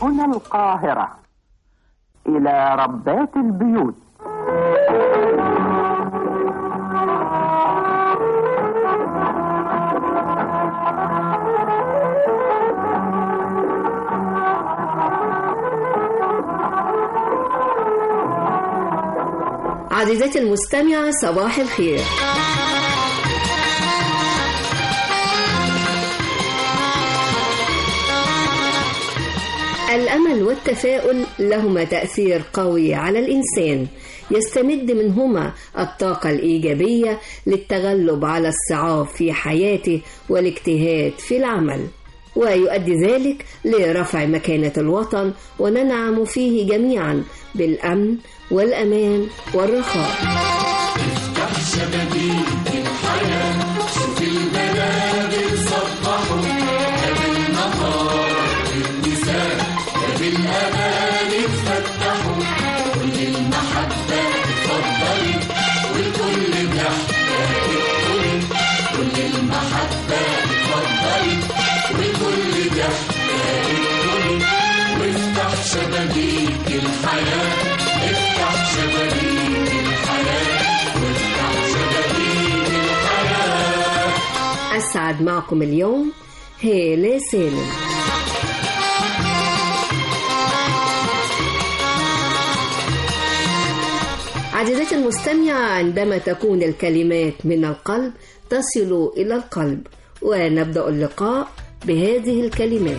هنا القاهرة إلى ربات البيوت عزيزتي المستمعة صباح الخير الأمل والتفاؤل لهما تأثير قوي على الإنسان يستمد منهما الطاقة الإيجابية للتغلب على الصعاب في حياته والاجتهاد في العمل ويؤدي ذلك لرفع مكانة الوطن وننعم فيه جميعا بالأمن والأمان والرخاء أسعد معكم اليوم هالة سالم عزيزتي المستمعة عندما تكون الكلمات من القلب تصل إلى القلب ونبدأ اللقاء بهذه الكلمات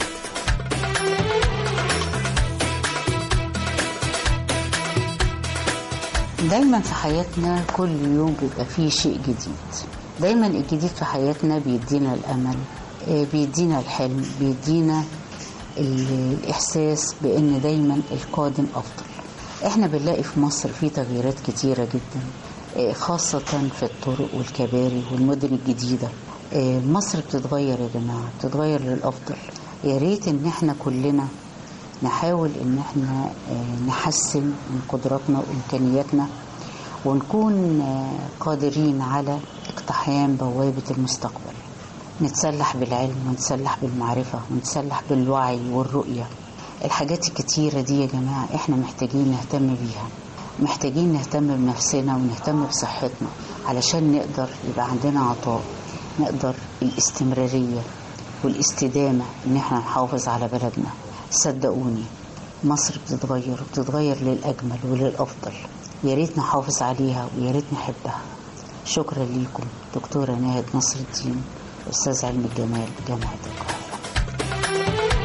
دايما في حياتنا كل يوم بيبقى فيه شيء جديد دايما الجديد في حياتنا بيدينا الامل آه، بيدينا الحلم بيدينا ال- الاحساس بان دايما القادم افضل احنا بنلاقي في مصر في تغييرات كتيره جدا آه، خاصه في الطرق والكباري والمدن الجديده آه، مصر بتتغير يا جماعه بتتغير للافضل يا ريت ان احنا كلنا نحاول ان احنا آه، نحسن من قدراتنا وامكانياتنا ونكون آه، قادرين على اقتحام بوابة المستقبل نتسلح بالعلم ونتسلح بالمعرفة ونتسلح بالوعي والرؤية الحاجات الكتيرة دي يا جماعة احنا محتاجين نهتم بيها محتاجين نهتم بنفسنا ونهتم بصحتنا علشان نقدر يبقى عندنا عطاء نقدر الاستمرارية والاستدامة ان احنا نحافظ على بلدنا صدقوني مصر بتتغير وبتتغير للأجمل وللأفضل يا ريت نحافظ عليها ويا ريت نحبها شكرا ليكم دكتورة ناهد نصر الدين أستاذ علم الجمال جامعة القاهرة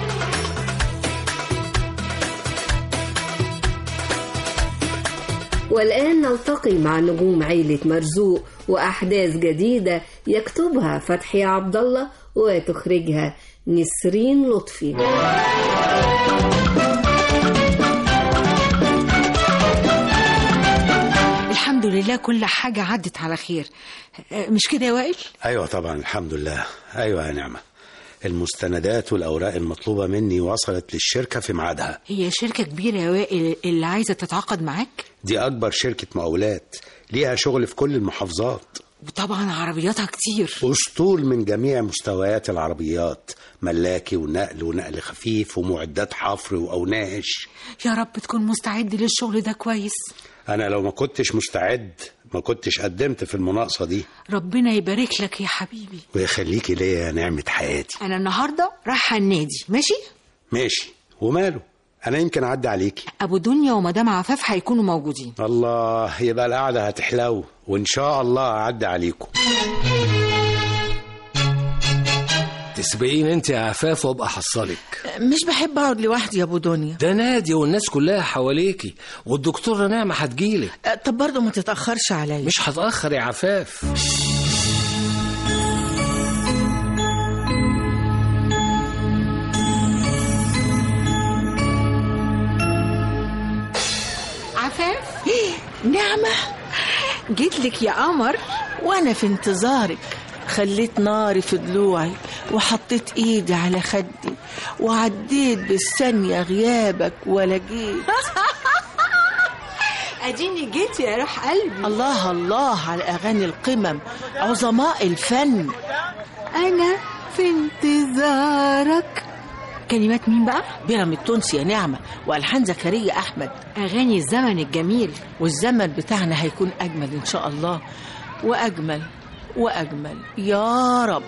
والآن نلتقي مع نجوم عيلة مرزوق وأحداث جديدة يكتبها فتحي عبد الله وتخرجها نسرين لطفي الحمد لله كل حاجة عدت على خير آه، مش كده يا وائل؟ ايوه طبعا الحمد لله ايوه يا نعمه المستندات والاوراق المطلوبه مني وصلت للشركه في ميعادها هي شركة كبيرة يا وائل اللي عايزة تتعاقد معاك دي اكبر شركه مقاولات ليها شغل في كل المحافظات وطبعا عربياتها كتير اسطول من جميع مستويات العربيات ملاكي ونقل ونقل خفيف ومعدات حفر واوناش يا رب تكون مستعد للشغل ده كويس انا لو ما كنتش مستعد ما كنتش قدمت في المناقصه دي ربنا يبارك لك يا حبيبي ويخليكي ليا يا نعمه حياتي أنا النهاردة رايحة النادي ماشي؟ ماشي وماله انا يمكن اعدي عليكي أبو دنيا ومدام عفاف هيكونوا موجودين الله يبقى القعده هتحلو وان شاء الله اعدي عليكم تسبقين انت يا عفاف وابقى احصلك مش بحب اقعد لوحدي يا ابو دنيا ده نادي والناس كلها حواليكي والدكتورة نعمة هتجيلك أه، طب برضه ما تتاخرش عليا مش هتأخر يا عفاف عفاف نعمة جيت لك يا قمر وانا في انتظارك خليت ناري في ضلوعي وحطيت ايدي على خدي وعديت بالثانية غيابك ولا جيت اديني جيت يا روح قلبي الله الله على اغاني القمم عظماء الفن انا في انتظارك كلمات مين بقى بيرم التونسي يا نعمة وألحان زكريا أحمد اغاني الزمن الجميل والزمن بتاعنا هيكون أجمل إن شاء الله وأجمل وأجمل يا رب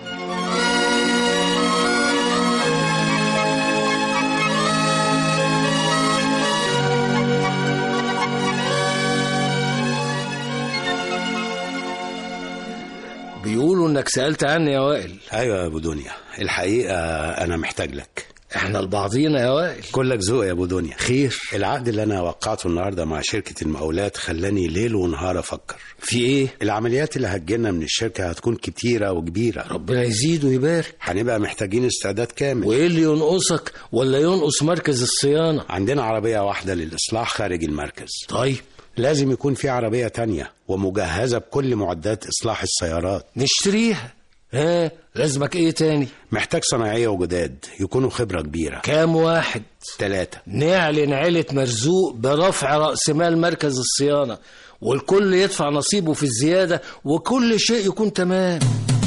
بيقولوا انك سألت عني يا وائل ايوه يا ابو دنيا الحقيقه انا محتاج لك احنا لبعضينا يا وائل كلك ذوق يا ابو دنيا خير العقد اللي انا وقعته النهارده مع شركه المقاولات خلاني ليل ونهار افكر في ايه العمليات اللي هتجيلنا من الشركه هتكون كتيره وكبيره ربنا يزيد ويبارك هنبقى محتاجين استعداد كامل وايه اللي ينقصك ولا ينقص مركز الصيانة عندنا عربيه واحده للاصلاح خارج المركز طيب لازم يكون في عربيه تانية ومجهزه بكل معدات اصلاح السيارات نشتريها ها لازمك ايه تاني محتاج صنايعيه وجداد يكونوا خبره كبيره كام واحد ثلاثه نعلن عيلة مرزوق برفع رأس مال مركز الصيانة والكل يدفع نصيبه في الزيادة وكل شيء يكون تمام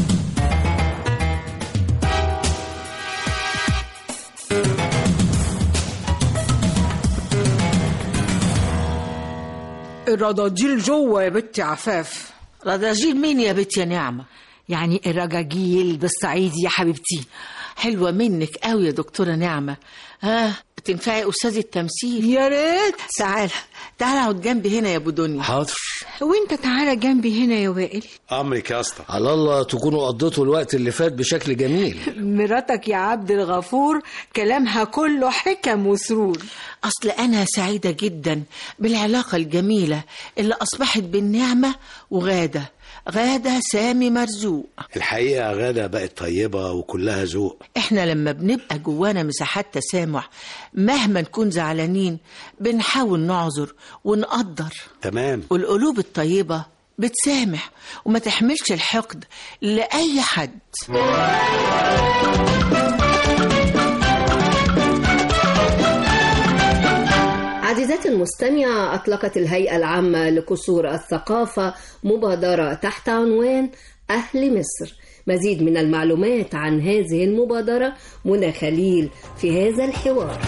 الرضاجيل جوه يا بنتي عفاف رضاجيل مين يا بنت يا نعمة يعني الرجاجيل بالصعيدي يا حبيبتي حلوة منك قوي يا دكتورة نعمة ها تنفعي أستاذ التمثيل يا ريت تعال تعال اقعد جنبي هنا يا أبو دنيا حاضر وانت تعالى جنبي هنا يا وائل امرك يا اسطى على الله تكونوا قضيتوا الوقت اللي فات بشكل جميل مراتك يا عبد الغفور كلامها كله حكم وسرور أصل أنا سعيدة جدا بالعلاقة الجميلة اللي أصبحت بين نعمة وغادة غادة سامي مرزوق الحقيقه غاده بقت طيبه وكلها ذوق احنا لما بنبقى جوانا مساحات تسامح مهما نكون زعلانين بنحاول نعذر ونقدر تمام والقلوب الطيبة بتسامح وما تحملش الحقد لأي حد عزيزاتي المستمعة أطلقت الهيئة العامة لقصور الثقافة مبادرة تحت عنوان أهل مصر مزيد من المعلومات عن هذه المبادرة منى خليل في هذا الحوار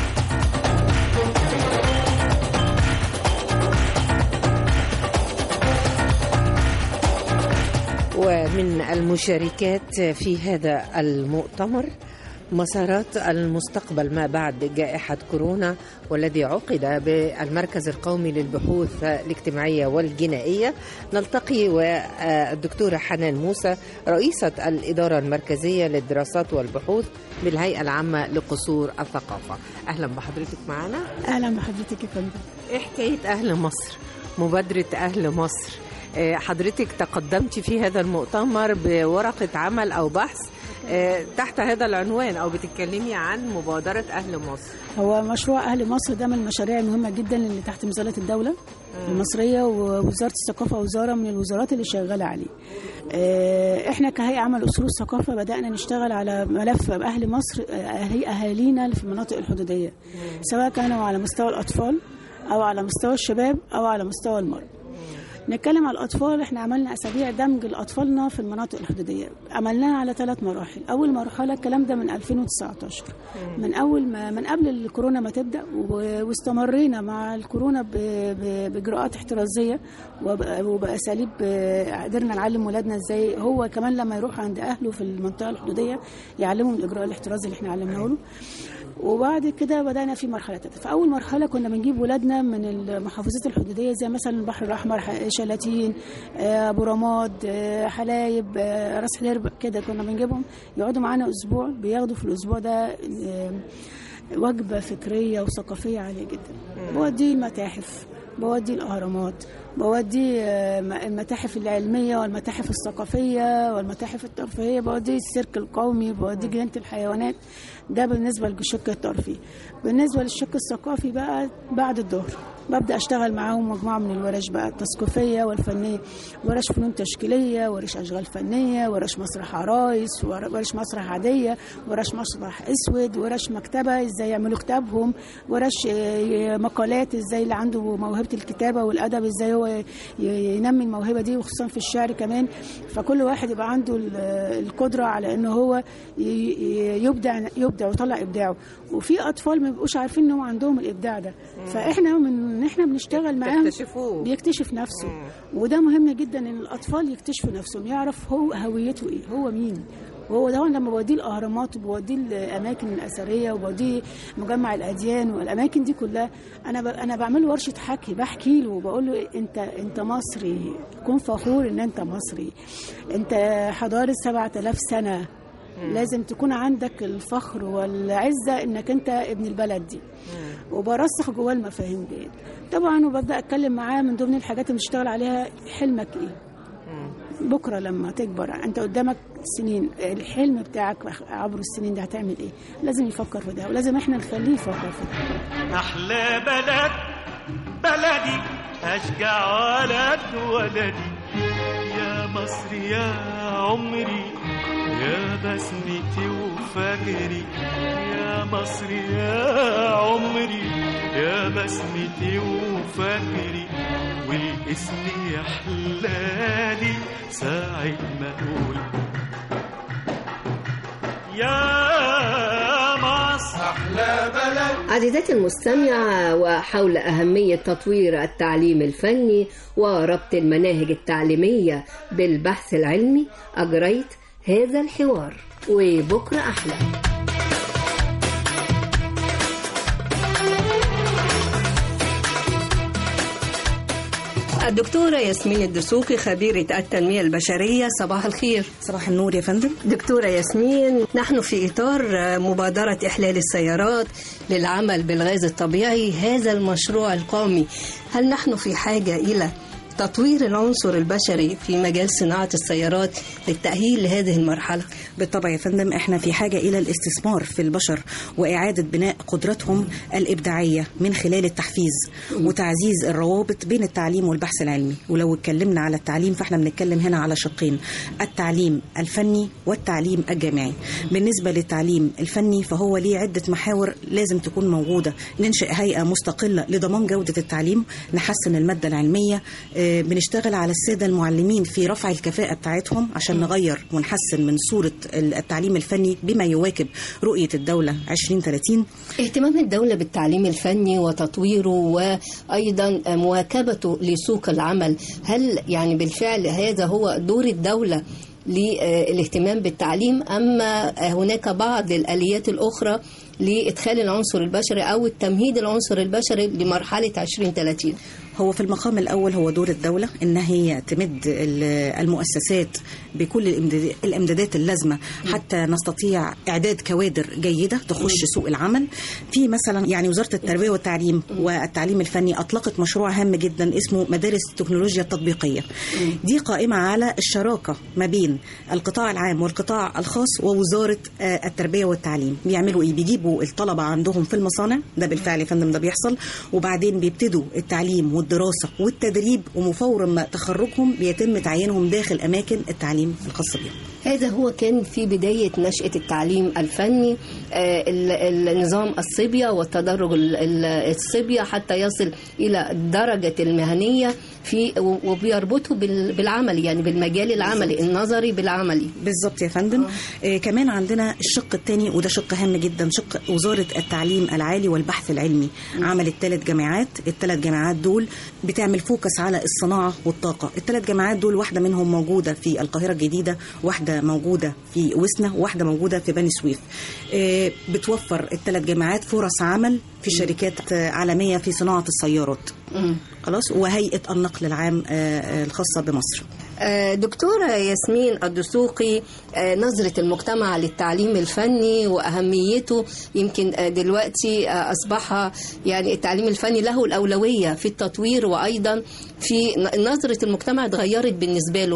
ومن المشاركات في هذا المؤتمر مسارات المستقبل ما بعد جائحة كورونا والذي عقد بالمركز القومي للبحوث الاجتماعية والجنائية نلتقي والدكتورة حنان موسى رئيسة الإدارة المركزية للدراسات والبحوث بالهيئة العامة لقصور الثقافة أهلا بحضرتك معنا اهلا بحضرتك يا فندم إيه حكاية أهل مصر مبادرة أهل مصر آه، حضرتك تقدمت في هذا المؤتمر بورقة عمل أو بحث آه، تحت هذا العنوان أو بتتكلمي عن مبادرة أهل مصر هو مشروع اهل مصر ده من المشاريع المهمه جدا اللي تحت مظله الدوله المصريه ووزاره الثقافه وزاره من الوزارات اللي شغاله عليه آه، احنا كهيئه عمل اصول الثقافه بدانا نشتغل على ملف اهل مصر آه، أهلي- اهالينا في المناطق الحدوديه سواء كانوا على مستوى الاطفال او على مستوى الشباب او على مستوى المرأة نتكلم على الأطفال احنا عملنا أسابيع دمج لأطفالنا في المناطق الحدودية عملناها على ثلاث مراحل أول مرحلة الكلام ده من 2019 من أول ما من قبل الكورونا ما تبدأ و- واستمرينا مع الكورونا ب- ب- بإجراءات احترازية وب- وبأساليب آه، قدرنا نعلم ولادنا ازاي هو كمان لما يروح عند أهله في المنطقة الحدودية يعلمهم الإجراء الاحترازي اللي احنا علمناه له وبعد كده بدأنا في مرحلة تالتة فأول مرحلة كنا بنجيب ولادنا من المحافظات الحدودية زي مثلا البحر الأحمر ح- شلاتين آه، أبو رماد آه، حلايب آه، راس حليب كده كنا بنجيبهم يقعدوا معانا أسبوع بياخدوا في الأسبوع ده آه، وجبة فكرية وثقافية عالية جدا بوديه المتاحف بودي الأهرامات بودي آه، م- المتاحف العلمية والمتاحف الثقافية والمتاحف الترفيهية بودي السيرك القومي بودي جنينة الحيوانات ده بالنسبة للشق الترفيهي بالنسبة للشق الثقافي بقى بعد الظهر ببدا اشتغل معاهم مجموعه من الورش بقى التثقيفيه والفنيه ورش فنون تشكيليه ورش اشغال فنيه ورش مسرح عرايس ور- ورش مسرح عاديه ورش مسرح اسود ورش مكتبه ازاي يعملوا كتابهم ورش آه، مقالات ازاي اللي عنده موهبه الكتابه والادب ازاي هو ي- ينمي الموهبه دي وخصوصا في الشعر كمان فكل واحد يبقى عنده ال- القدره على ان هو ي- ي- يبدع يبدع ويطلع ابداعه وفي اطفال ما بيبقوش عارفين ان هم عندهم الابداع ده فاحنا من ان احنا بنشتغل معاهم بتكتشفوه. بيكتشف نفسه وده مهم جدا ان الاطفال يكتشفوا نفسهم يعرف هو هويته ايه هو مين وهو ده لما بوديه الاهرامات وبوديه الاماكن الاثريه وبوديه مجمع الاديان والاماكن دي كلها انا ب... انا بعمل له ورشه حكي بحكي له وبقول له انت انت مصري كن فخور ان انت مصري انت حضاره 7000 سنه لازم تكون عندك الفخر والعزه انك انت ابن البلد دي وبرسخ جواه المفاهيم دي طبعا وببدا اتكلم معاه من ضمن الحاجات اللي بتشتغل عليها حلمك ايه بكره لما تكبر انت قدامك سنين الحلم بتاعك عبر السنين ده هتعمل ايه لازم يفكر في ده ولازم احنا نخليه يفكر في ده أحلى بلد بلدي أشجع ولد ولدي يا مصر يا عمري يا بسمتي وفجري يا مصر يا عمري يا بسمتي وفجري والاسم يحلالي ساعة ما أقول يا مصر أحلى بلد عزيزاتي المستمعة وحول أهمية تطوير التعليم الفني وربط المناهج التعليمية بالبحث العلمي أجريت هذا الحوار وبكرة أحلى الدكتورة ياسمين الدسوقي خبيرة التنمية البشرية صباح الخير صباح النور يا فندم دكتورة ياسمين نحن في إطار مبادرة إحلال السيارات للعمل بالغاز الطبيعي هذا المشروع القومي هل نحن في حاجة إلى تطوير العنصر البشري في مجال صناعة السيارات للتأهيل لهذه المرحلة بالطبع يا فندم احنا في حاجة إلى الاستثمار في البشر وإعادة بناء قدرتهم الإبداعية من خلال التحفيز وتعزيز الروابط بين التعليم والبحث العلمي ولو اتكلمنا على التعليم فاحنا بنتكلم هنا على شقين التعليم الفني والتعليم الجامعي بالنسبة للتعليم الفني فهو ليه عدة محاور لازم تكون موجودة ننشئ هيئة مستقلة لضمان جودة التعليم نحسن المادة العلمية آه، بنشتغل على السادة المعلمين في رفع الكفاءة بتاعتهم عشان نغير ونحسن من صورة التعليم الفني بما يواكب رؤية الدولة 2030 اهتمام الدولة بالتعليم الفني وتطويره وأيضا مواكبته لسوق العمل هل يعني بالفعل هذا هو دور الدولة للاهتمام بالتعليم أما هناك بعض الآليات الأخرى لإدخال العنصر البشري أو التمهيد العنصر البشري لمرحلة 2030 هو في المقام الأول هو دور الدولة إن هي تمد ال- المؤسسات بكل الإمداد- الإمدادات اللازمة حتى نستطيع إعداد كوادر جيدة تخش سوق العمل في مثلا يعني وزارة التربية والتعليم والتعليم الفني أطلقت مشروع هام جدا اسمه مدارس التكنولوجيا التطبيقية دي قائمة على الشراكة ما بين القطاع العام والقطاع الخاص ووزارة آه، التربية والتعليم بيعملوا إيه بيجيبوا الطلبة عندهم في المصانع ده بالفعل يا فندم ده بيحصل وبعدين بيبتدوا التعليم والدراسة والتدريب ومفور ما تخرجهم بيتم تعيينهم داخل أماكن التعليم الخاصة بهم هذا هو كان في بداية نشأة التعليم الفني آه، ال- النظام الصبية والتدرج ال- ال- الصبية حتى يصل إلى درجة المهنية في و- وبيربطه بال- بالعمل يعني بالمجال العملي النظري بالعملي بالظبط يا فندم آه كمان عندنا الشق الثاني وده شق هام جدا شق وزاره التعليم العالي والبحث العلمي عملت ثلاث جامعات الثلاث جامعات دول بتعمل فوكس على الصناعه والطاقه الثلاث جامعات دول واحده منهم موجوده في القاهره الجديده واحده موجوده في وسنه واحده موجوده في بني سويف آه بتوفر الثلاث جامعات فرص عمل في شركات آه، عالميه في صناعه السيارات خلاص وهيئه النقل العام آه، آه، الخاصه بمصر آه، دكتورة ياسمين الدسوقي آه، نظرة المجتمع للتعليم الفني وأهميته يمكن آه، دلوقتي آه، أصبح يعني التعليم الفني له الأولوية في التطوير وأيضا في ن- نظرة المجتمع اتغيرت بالنسبة له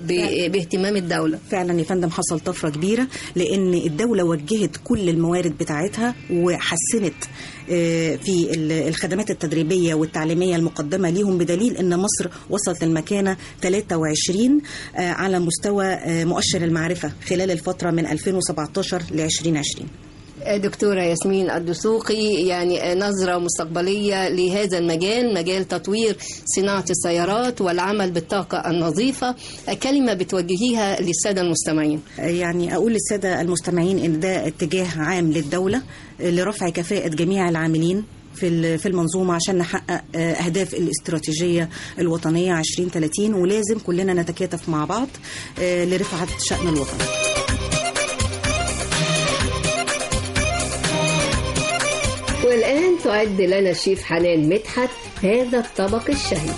ب- باهتمام الدولة فعلا يا فندم حصل طفرة كبيرة لأن الدولة وجهت كل الموارد بتاعتها وحسنت آه، في ال- الخدمات التدريبية والتعليمية المقدمة ليهم بدليل أن مصر وصلت المكانة 23 آه، على مستوى آه، مؤشر المعرفة خلال الفترة من 2017 ل 2020 دكتورة ياسمين الدسوقي يعني نظرة مستقبلية لهذا المجال مجال تطوير صناعة السيارات والعمل بالطاقة النظيفة كلمة بتوجهيها للسادة المستمعين يعني أقول للسادة المستمعين إن ده اتجاه عام للدولة لرفع كفاءة جميع العاملين في ال- في المنظومة عشان نحقق آه، أهداف الاستراتيجية الوطنية 2030 ولازم كلنا نتكاتف مع بعض آه، لرفعة شأن الوطن والآن تعد لنا الشيف حنان مدحت هذا الطبق الشهي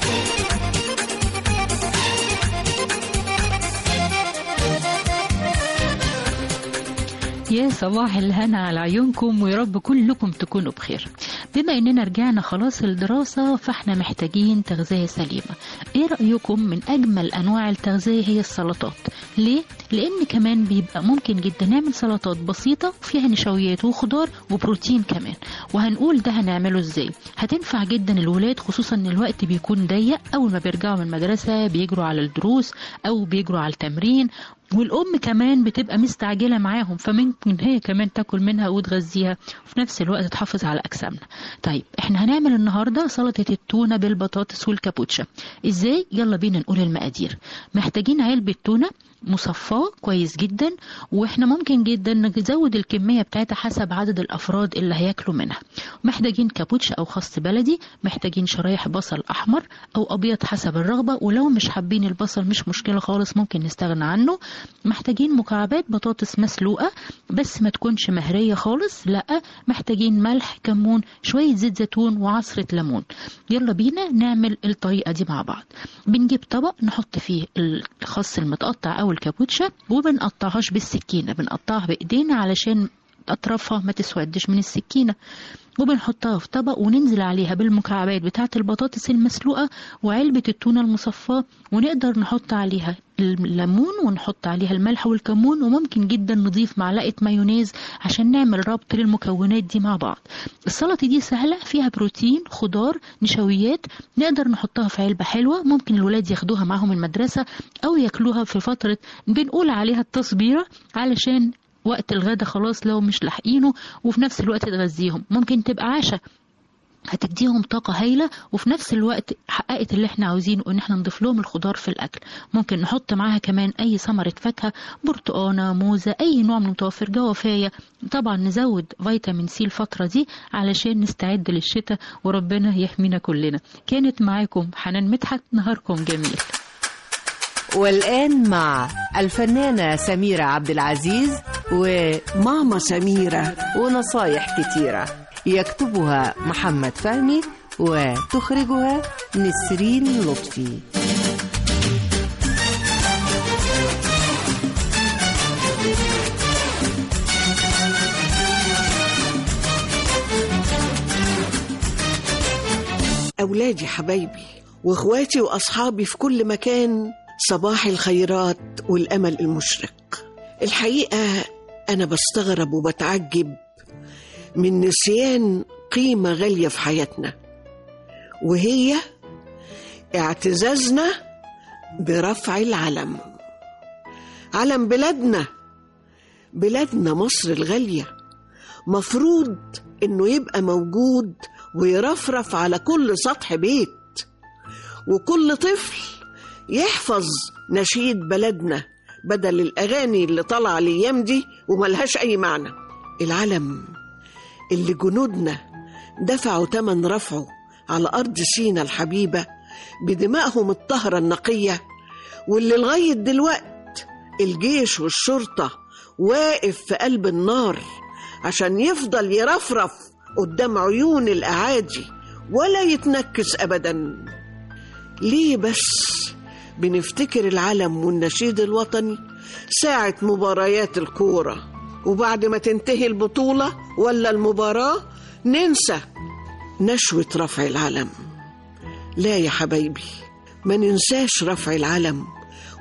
يا صباح الهنا على عيونكم ويا رب كلكم تكونوا بخير بما اننا رجعنا خلاص الدراسة فاحنا محتاجين تغذية سليمة ايه رأيكم من اجمل انواع التغذية هي السلطات ليه؟ لان كمان بيبقى ممكن جدا نعمل سلطات بسيطة فيها نشويات وخضار وبروتين كمان وهنقول ده هنعمله ازاي هتنفع جدا الولاد خصوصا ان الوقت بيكون ضيق اول ما بيرجعوا من المدرسة بيجروا على الدروس او بيجروا على التمرين والام كمان بتبقى مستعجله معاهم فممكن هي كمان تاكل منها وتغذيها وفي نفس الوقت تحافظ على اجسامنا طيب احنا هنعمل النهارده سلطه التونه بالبطاطس والكابوتشا ازاي يلا بينا نقول المقادير محتاجين علبه تونه مصفاه كويس جدا واحنا ممكن جدا نزود الكميه بتاعتها حسب عدد الافراد اللي هياكلوا منها محتاجين كابوتشا او خس بلدي محتاجين شرايح بصل احمر او ابيض حسب الرغبه ولو مش حابين البصل مش مشكله خالص ممكن نستغنى عنه محتاجين مكعبات بطاطس مسلوقه بس ما تكونش مهريه خالص لا محتاجين ملح كمون شويه زيت زيتون وعصره ليمون يلا بينا نعمل الطريقه دي مع بعض بنجيب طبق نحط فيه الخس المتقطع او الكابوتشا وبنقطعهاش بالسكينه بنقطعها بايدينا علشان اطرافها ما تسودش من السكينه وبنحطها في طبق وننزل عليها بالمكعبات بتاعة البطاطس المسلوقة وعلبة التونة المصفاة ونقدر نحط عليها الليمون ونحط عليها الملح والكمون وممكن جدا نضيف معلقة مايونيز عشان نعمل ربط للمكونات دي مع بعض السلطة دي سهلة فيها بروتين خضار نشويات نقدر نحطها في علبة حلوة ممكن الولاد ياخدوها معاهم المدرسة أو ياكلوها في فترة بنقول عليها التصبيرة علشان وقت الغدا خلاص لو مش لاحقينه وفي نفس الوقت تغذيهم ممكن تبقى عشاء هتديهم طاقة هايلة وفي نفس الوقت حققت اللي احنا عاوزينه ان احنا نضيف لهم الخضار في الاكل ممكن نحط معاها كمان اي ثمرة فاكهة برتقانة موزة اي نوع من متوفر جوافية طبعا نزود فيتامين سي الفترة دي علشان نستعد للشتاء وربنا يحمينا كلنا كانت معاكم حنان مدحت نهاركم جميل والآن مع الفنانة سميرة عبد العزيز وماما سميرة ونصايح كتيرة يكتبها محمد فهمي وتخرجها نسرين لطفي أولادي حبايبي وإخواتي وأصحابي في كل مكان صباح الخيرات والأمل المشرق الحقيقة أنا بستغرب وبتعجب من نسيان قيمة غالية في حياتنا وهي اعتزازنا برفع العلم علم بلادنا بلادنا مصر الغالية مفروض إنه يبقى موجود ويرفرف على كل سطح بيت وكل طفل يحفظ نشيد بلدنا بدل الأغاني اللي طالعة الأيام دي وملهاش أي معنى العلم اللي جنودنا دفعوا تمن رفعه على أرض سينا الحبيبة بدمائهم الطهرة النقية واللي لغاية دلوقت الجيش والشرطة واقف في قلب النار عشان يفضل يرفرف قدام عيون الأعادي ولا يتنكس أبدا ليه بس بنفتكر العلم والنشيد الوطني ساعة مباريات الكورة وبعد ما تنتهي البطولة ولا المباراة ننسى نشوة رفع العلم لا يا حبايبي ما ننساش رفع العلم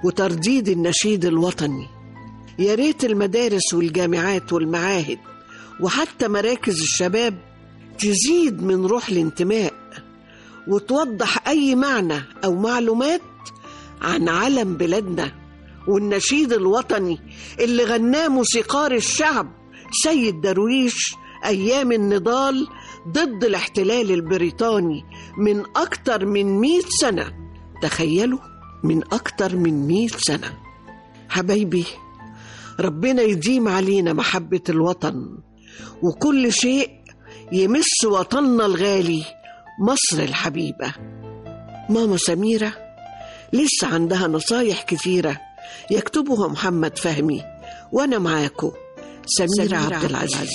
وترديد النشيد الوطني يا ريت المدارس والجامعات والمعاهد وحتى مراكز الشباب تزيد من روح الانتماء وتوضح أي معنى أو معلومات عن علم بلادنا والنشيد الوطني اللي غناه موسيقار الشعب سيد درويش أيام النضال ضد الاحتلال البريطاني من أكتر من مئة سنة تخيلوا من أكتر من مئة سنة حبايبي ربنا يديم علينا محبة الوطن وكل شيء يمس وطننا الغالي مصر الحبيبة ماما سميرة لسه عندها نصايح كتيرة يكتبها محمد فهمي وأنا معاكم سميرة, سميرة عبد العزيز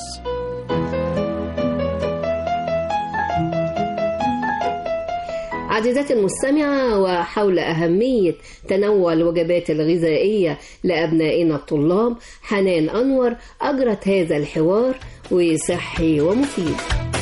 عزيزاتي المستمعة وحول أهمية تنوع الوجبات الغذائية لأبنائنا الطلاب حنان أنور أجرت هذا الحوار وصحي ومفيد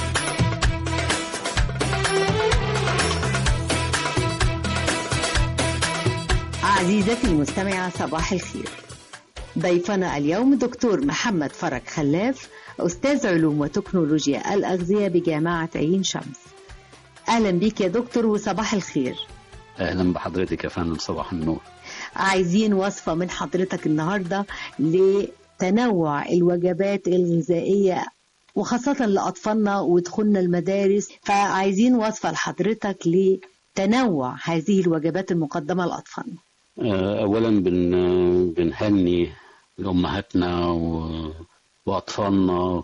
عزيزتي المستمعة صباح الخير ضيفنا اليوم دكتور محمد فرج خلاف أستاذ علوم وتكنولوجيا الأغذية بجامعة عين شمس أهلا بيك يا دكتور وصباح الخير اهلا بحضرتك يا فندم صباح النور عايزين وصفة من حضرتك النهاردة لتنوع الوجبات الغذائية وخاصة لأطفالنا ودخولنا المدارس فعايزين وصفة لحضرتك لتنوع هذه الوجبات المقدمة لأطفالنا آه، اولا بن بنهني لامهاتنا و- واطفالنا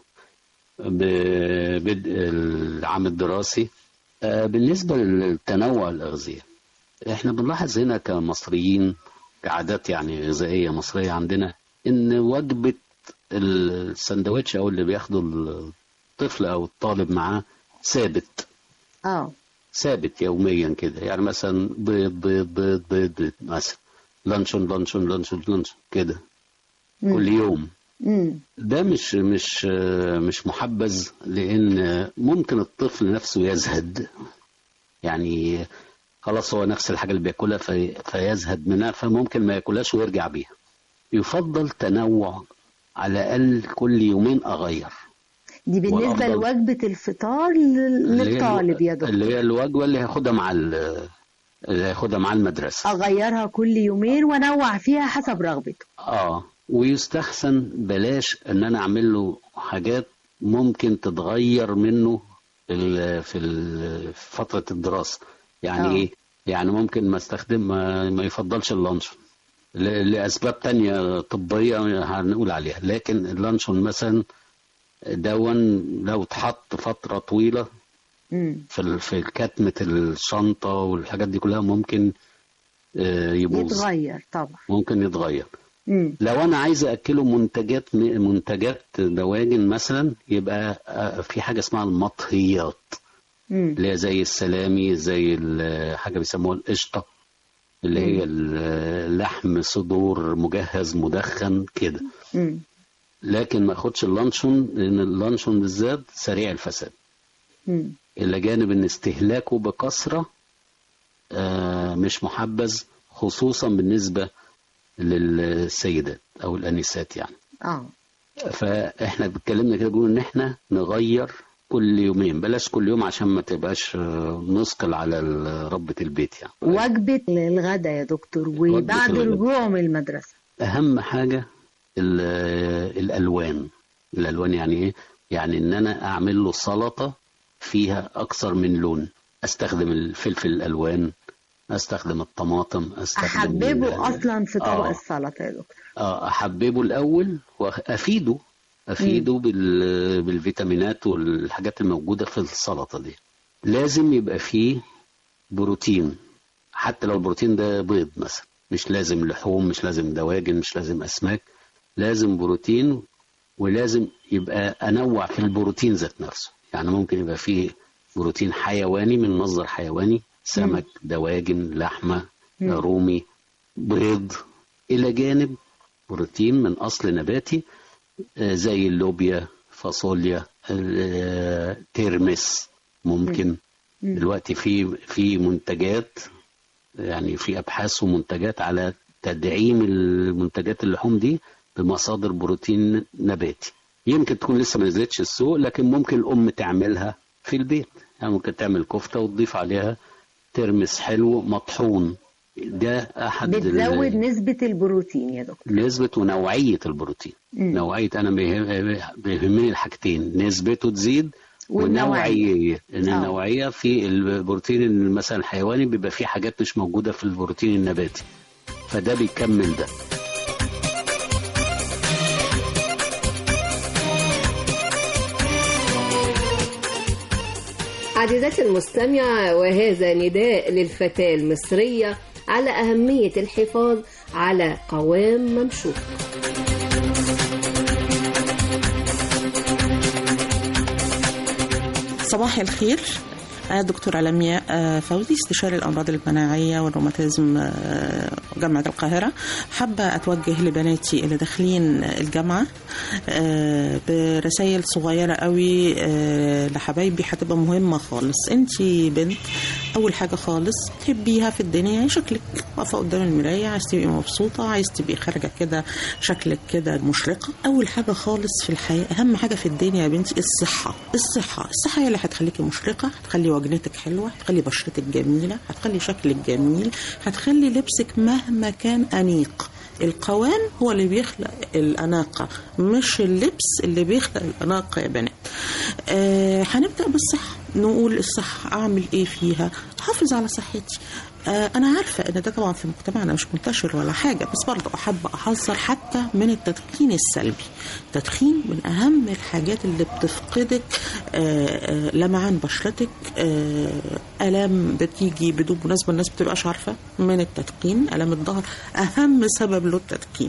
ببدء العام الدراسي آه، بالنسبه للتنوع الاغذيه احنا بنلاحظ هنا كمصريين كعادات يعني غذائيه مصريه عندنا ان وجبه السندوتش او اللي بياخده الطفل او الطالب معاه ثابت اه ثابت يوميا كده يعني مثلا بيض بيض بيض بيض, بيض مثلا لانشون لانشون لانشون لانشون كده كل يوم مم. ده مش مش مش محبذ لان ممكن الطفل نفسه يزهد يعني خلاص هو نفس الحاجه اللي بياكلها في فيزهد منها فممكن ما ياكلهاش ويرجع بيها يفضل تنوع على الاقل كل يومين اغير دي بالنسبة والأفضل- لوجبة الفطار لل- اللي هي للطالب يا الو- دكتور اللي هي الوجبه اللي هياخدها مع ال- اللي هياخدها مع المدرسه أغيرها كل يومين وأنوع فيها حسب رغبته اه ويستحسن بلاش ان انا اعمل له حاجات ممكن تتغير منه ال- في ال- في فتره الدراسه يعني آه. ايه يعني ممكن ما استخدم ما, ما يفضلش اللانشون ل- لاسباب تانية طبيه هنقول عليها لكن اللانشون مثلا دون لو اتحط فتره طويله مم. في ال- في كتمه الشنطه والحاجات دي كلها ممكن آه، يبوظ يتغير طبعا ممكن يتغير مم. لو انا عايز اكله منتجات منتجات دواجن مثلا يبقى آه، في حاجه اسمها المطهيات مم. اللي هي زي السلامي زي ال- حاجه بيسموها القشطه اللي هي اللحم صدور مجهز مدخن كده مم. لكن ما اخدش اللانشون لان اللانشون بالذات سريع الفساد مم. الى جانب ان استهلاكه بكثره آه، مش محبذ خصوصا بالنسبه للسيدات او الانسات يعني اه فاحنا اتكلمنا كده بنقول ان احنا نغير كل يومين بلاش كل يوم عشان ما تبقاش آه، نثقل على ال- ربة البيت يعني وجبة الغداء يا دكتور وبعد الغداء. رجوعه من المدرسة اهم حاجة ال- الالوان الالوان يعني ايه يعني ان انا اعمل له سلطة فيها اكثر من لون استخدم الفلفل الالوان استخدم الطماطم استخدم أحببه أصلا في طبق آه. السلطة يا دكتور اه احببه الاول وافيده افيده بال... بالفيتامينات والحاجات الموجوده في السلطه دي لازم يبقى فيه بروتين حتى لو البروتين ده بيض مثلا مش لازم لحوم مش لازم دواجن مش لازم اسماك لازم بروتين ولازم يبقى انوع في البروتين ذات نفسه يعني ممكن يبقى فيه بروتين حيواني من مصدر حيواني سمك دواجن لحمه مم. رومي بيض الى جانب بروتين من اصل نباتي آه، زي اللوبيا فاصوليا آه، ترمس ممكن مم. دلوقتي في في منتجات يعني في ابحاث ومنتجات على تدعيم المنتجات اللحوم دي بمصادر بروتين نباتي يمكن تكون لسه ما نزلتش السوق لكن ممكن الام تعملها في البيت يعني ممكن تعمل كفته وتضيف عليها ترمس حلو مطحون ده احد ال- بتزود نسبة البروتين يا دكتور نسبة ونوعية البروتين مم. نوعية أنا بيهم- بيهمني الحاجتين نسبته تزيد والنوعية. والنوعية إن آه. النوعية في البروتين مثلا الحيواني بيبقى فيه حاجات مش موجودة في البروتين النباتي فده بيكمل ده عزيزتي المستمعة وهذا نداء للفتاة المصرية على أهمية الحفاظ على قوام ممشوق صباح الخير أنا دكتورة لمياء آه، فوزي استشاري الأمراض المناعية والروماتيزم آه، جامعة القاهرة حابة أتوجه لبناتي اللي داخلين الجامعة آه، برسائل صغيرة قوي آه، لحبايبي هتبقى مهمة خالص أنتي بنت أول حاجة خالص تحبيها في الدنيا شكلك واقفة قدام المراية عايز تبقي مبسوطة عايز تبقي خارجة كده شكلك كده مشرقة أول حاجة خالص في الحياة أهم حاجة في الدنيا يا بنتي الصحة الصحة الصحة هي اللي هتخليكي مشرقة هتخلي وجنتك حلوة هتخلي بشرتك جميلة هتخلي شكلك جميل هتخلي لبسك مهما كان أنيق القوام هو اللي بيخلق الأناقة مش اللبس اللي بيخلق الأناقة يا بنات آه هنبدأ بالصحة نقول الصحة أعمل إيه فيها أحافظ على صحتي آه أنا عارفة إن ده طبعا في مجتمعنا مش منتشر ولا حاجة بس برضه أحب أحذر حتى من التدخين السلبي التدخين من أهم الحاجات اللي بتفقدك آه آه لمعان بشرتك آه آلام بتيجي بدون مناسبة الناس بتبقاش عارفة من التدخين آلام الظهر أهم سبب له التدخين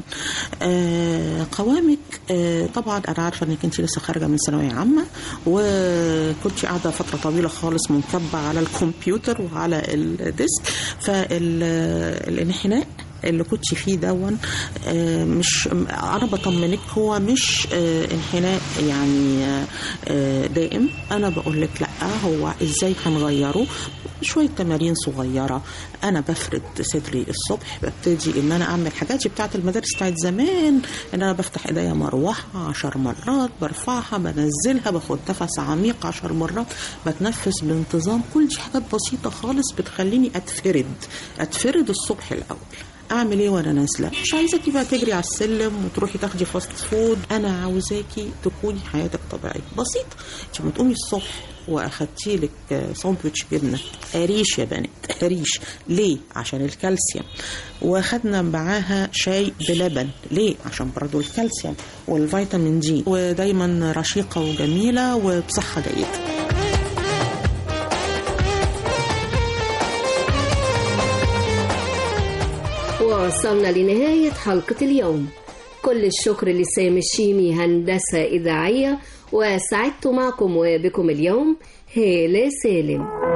آه قوامك آه طبعا أنا عارفة إنك أنت لسه خارجة من ثانوية عامة وكنت قاعدة فترة طويلة خالص منكبة على الكمبيوتر وعلى الديسك فالانحناء اللي كنت فيه دون آه، مش انا بطمنك هو مش آه، انحناء يعني آه، دائم انا بقول لك لا هو ازاي هنغيره شويه تمارين صغيره انا بفرد صدري الصبح ببتدي ان انا اعمل حاجاتي بتاعت المدارس بتاعت زمان ان انا بفتح ايديا مروحه عشر مرات برفعها بنزلها باخد نفس عميق عشر مرات بتنفس بانتظام كل دي حاجات بسيطه خالص بتخليني اتفرد اتفرد الصبح الاول اعمل ايه وانا نازله مش عايزاكي بقى تجري على السلم وتروحي تاخدي فاست فود انا عاوزاكي تكوني حياتك طبيعيه بسيطه انت لما تقومي الصبح واخدتي لك آه، ساندوتش جبنه قريش يا بنات قريش ليه عشان الكالسيوم واخدنا معاها شاي بلبن ليه عشان برضو الكالسيوم والفيتامين دي ودايما رشيقه وجميله وبصحه جيده وصلنا لنهاية حلقة اليوم كل الشكر لسامي الشيمي هندسة إذاعية وسعدت معكم وبكم اليوم هالة سالم